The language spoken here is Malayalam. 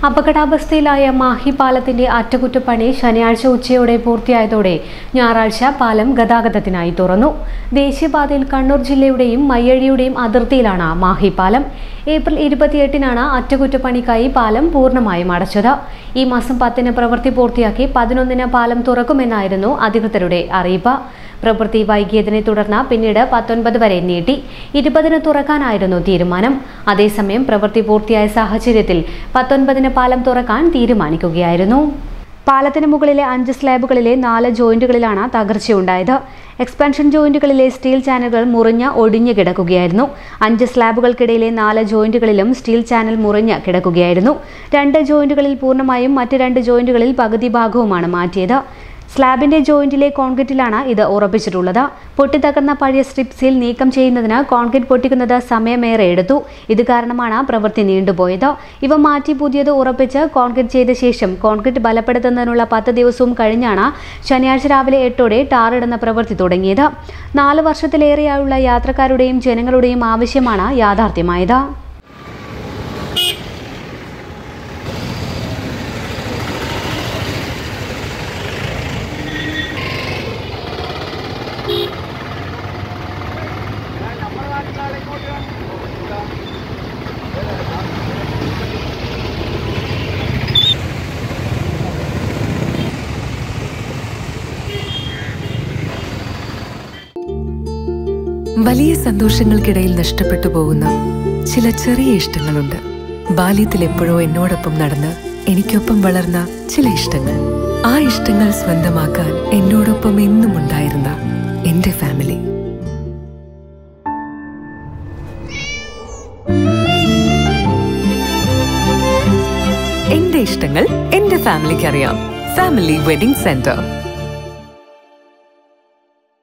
അപകടാവസ്ഥയിലായ മാഹി പാലത്തിന്റെ അറ്റകുറ്റപ്പണി ശനിയാഴ്ച ഉച്ചയോടെ പൂർത്തിയായതോടെ ഞായറാഴ്ച പാലം ഗതാഗതത്തിനായി തുറന്നു ദേശീയപാതയിൽ കണ്ണൂർ ജില്ലയുടെയും മയ്യഴിയുടെയും അതിർത്തിയിലാണ് മാഹി പാലം ഏപ്രിൽ ഇരുപത്തിയെട്ടിനാണ് അറ്റകുറ്റപ്പണിക്കായി പാലം പൂർണ്ണമായും അടച്ചത് ഈ മാസം പത്തിന് പ്രവൃത്തി പൂർത്തിയാക്കി പതിനൊന്നിന് പാലം തുറക്കുമെന്നായിരുന്നു അധികൃതരുടെ അറിയിപ്പ് പ്രവൃത്തി വൈകിയതിനെ തുടർന്ന് പിന്നീട് പത്തൊൻപത് വരെ നീട്ടി ഇരുപതിന് തുറക്കാനായിരുന്നു തീരുമാനം അതേസമയം പ്രവൃത്തി പൂർത്തിയായ സാഹചര്യത്തിൽ പത്തൊൻപതിന് പാലം തുറക്കാൻ തീരുമാനിക്കുകയായിരുന്നു പാലത്തിന് മുകളിലെ അഞ്ച് സ്ലാബുകളിലെ നാല് ജോയിന്റുകളിലാണ് തകർച്ചയുണ്ടായത് എക്സ്പാൻഷൻ ജോയിന്റുകളിലെ സ്റ്റീൽ ചാനലുകൾ മുറിഞ്ഞ് ഒടിഞ്ഞു കിടക്കുകയായിരുന്നു അഞ്ച് സ്ലാബുകൾക്കിടയിലെ നാല് ജോയിന്റുകളിലും സ്റ്റീൽ ചാനൽ മുറിഞ്ഞ് കിടക്കുകയായിരുന്നു രണ്ട് ജോയിന്റുകളിൽ പൂർണ്ണമായും മറ്റ് രണ്ട് ജോയിന്റുകളിൽ പകുതി ഭാഗവുമാണ് മാറ്റിയത് സ്ലാബിന്റെ ജോയിന്റിലെ കോൺക്രീറ്റിലാണ് ഇത് ഉറപ്പിച്ചിട്ടുള്ളത് പൊട്ടിത്തകർന്ന പഴയ സ്ട്രിപ്പ് സീൽ നീക്കം ചെയ്യുന്നതിന് കോൺക്രീറ്റ് പൊട്ടിക്കുന്നത് സമയമേറെ എടുത്തു ഇത് കാരണമാണ് പ്രവൃത്തി നീണ്ടുപോയത് ഇവ മാറ്റി പുതിയത് ഉറപ്പിച്ച് കോൺക്രീറ്റ് ചെയ്ത ശേഷം കോൺക്രീറ്റ് ബലപ്പെടുത്തുന്നതിനുള്ള പത്ത് ദിവസവും കഴിഞ്ഞാണ് ശനിയാഴ്ച രാവിലെ എട്ടോടെ ടാറിടുന്ന പ്രവൃത്തി തുടങ്ങിയത് നാല് വർഷത്തിലേറെയായുള്ള യാത്രക്കാരുടെയും ജനങ്ങളുടെയും ആവശ്യമാണ് യാഥാർത്ഥ്യമായത് വലിയ സന്തോഷങ്ങൾക്കിടയിൽ നഷ്ടപ്പെട്ടു പോകുന്ന ചില ചെറിയ ഇഷ്ടങ്ങളുണ്ട് ബാല്യത്തിൽ എപ്പോഴോ എന്നോടൊപ്പം നടന്ന് എനിക്കൊപ്പം വളർന്ന ചില ഇഷ്ടങ്ങൾ ആ ഇഷ്ടങ്ങൾ സ്വന്തമാക്കാൻ എന്നോടൊപ്പം എന്നും ഉണ്ടായിരുന്ന എന്റെ ഫാമിലി എന്റെ ഇഷ്ടങ്ങൾ എന്റെ ഫാമിലിക്ക് അറിയാം ഫാമിലി വെഡിംഗ് സെന്റർ